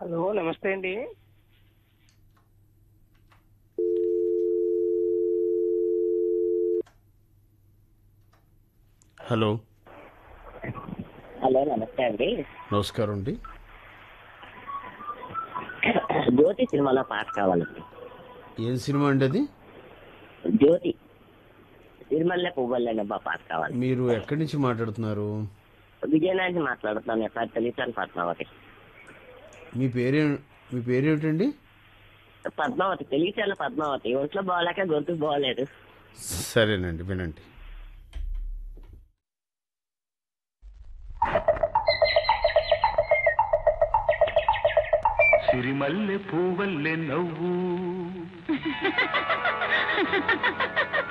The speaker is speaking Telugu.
హలో నమస్తే అండి హలో హలో నమస్తే అండి నమస్కారం అండి జ్యోతి సినిమాలో పాట కావాలండి ఏం సినిమా అండి అది జ్యోతి తిరుమల పువ్వులబ్బా పాట కావాలి మీరు ఎక్కడి నుంచి మాట్లాడుతున్నారు విజయనగరం మాట్లాడుతున్నాను సార్ తెలిసాను పద్మావతి మీ పేరే మీ పేరేమిటండి పద్మావతి తెలిసాను పద్మావతి ఒంట్లో బాగాలేక గొంతు బాగోలేదు సరేనండి వినండి సిరిమల్లె పూవల్లె నవ్వు